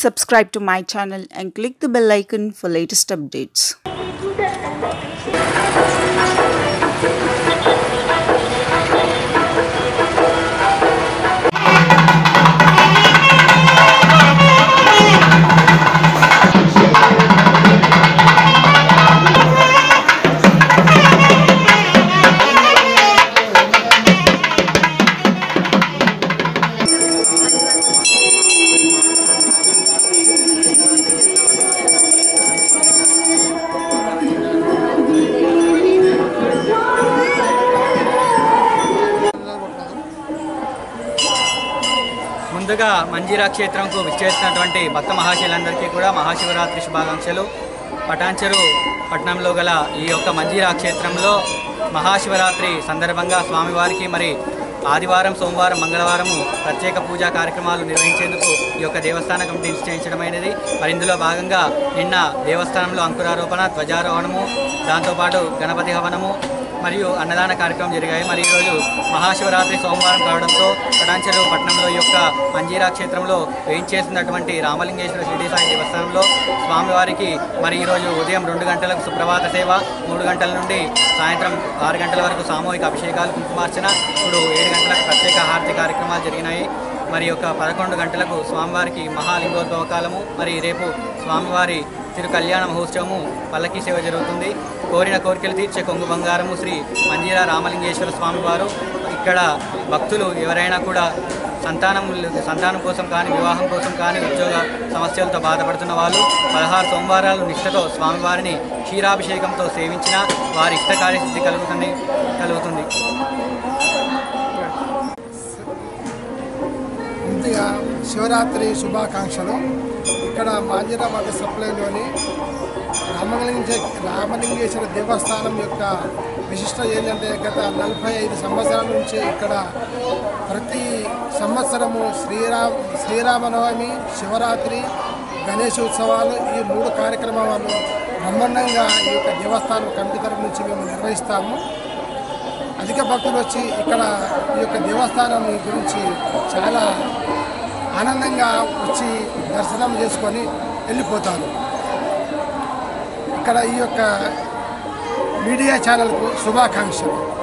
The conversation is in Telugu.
subscribe to my channel and click the bell icon for latest updates. ముందుగా మంజీరా క్షేత్రంకు విచ్చేసినటువంటి భక్త మహాశిలందరికీ కూడా మహాశివరాత్రి శుభాకాంక్షలు పటాన్చెరు పట్టణంలో గల ఈ యొక్క మంజీరా క్షేత్రంలో మహాశివరాత్రి సందర్భంగా స్వామివారికి మరి ఆదివారం సోమవారం మంగళవారము ప్రత్యేక పూజా కార్యక్రమాలు నిర్వహించేందుకు ఈ యొక్క దేవస్థాన కమిటీ నిశ్చయించడమైనది మరి ఇందులో భాగంగా నిన్న దేవస్థానంలో అంకురారోపణ ధ్వజారోహణము దాంతోపాటు గణపతి హవనము మరియు అన్నదాన కార్యక్రమం జరిగాయి మరి ఈరోజు మహాశివరాత్రి సోమవారం కావడంతో పటాన్చెరు పట్టణంలో ఈ యొక్క మంజీరా క్షేత్రంలో వేయించేసినటువంటి రామలింగేశ్వర షిరిడి సాయి దేవస్థానంలో స్వామివారికి మరి ఈరోజు ఉదయం రెండు గంటలకు సుప్రభాత సేవ మూడు గంటల నుండి సాయంత్రం ఆరు గంటల వరకు సామూహిక అభిషేకాలు కుంకుమార్చన ఇప్పుడు ఏడు గంటలకు ప్రత్యేక హారతి కార్యక్రమాలు జరిగినాయి మరి యొక్క పదకొండు గంటలకు స్వామివారికి మహాలింగోద్భవ కాలము మరి రేపు స్వామివారి తిరు కళ్యాణ మహోత్సవము పల్లకి సేవ జరుగుతుంది కోరిన కోరికలు తీర్చే కొంగు బంగారము శ్రీ మంజీరా రామలింగేశ్వర స్వామివారు ఇక్కడ భక్తులు ఎవరైనా కూడా సంతానం సంతానం కోసం కానీ వివాహం కోసం కానీ ఉద్యోగ సమస్యలతో బాధపడుతున్న వాళ్ళు పదహారు సోమవారాలు నిష్ఠతో స్వామివారిని క్షీరాభిషేకంతో సేవించిన వారి ఇష్ట కార్యసిద్ధి కలుగుతుంది కలుగుతుంది ముందుగా శివరాత్రి శుభాకాంక్షలు ఇక్కడ మాంజరాబాద్ సప్లైలోని రామలింగ రామలింగేశ్వర దేవస్థానం యొక్క విశిష్టత ఏంటంటే గత నలభై ఐదు సంవత్సరాల నుంచి ఇక్కడ ప్రతి సంవత్సరము శ్రీరామ్ శ్రీరామనవమి శివరాత్రి గణేశోత్సవాలు ఈ మూడు కార్యక్రమాలు బ్రహ్మాండంగా ఈ యొక్క దేవస్థానం కమిటీ తరపు నుంచి మేము నిర్వహిస్తాము అధిక భక్తులు వచ్చి ఇక్కడ ఈ యొక్క దేవస్థానం గురించి చాలా ఆనందంగా వచ్చి దర్శనం చేసుకొని వెళ్ళిపోతారు ఇక్కడ ఈ యొక్క మీడియా ఛానల్కు శుభాకాంక్షలు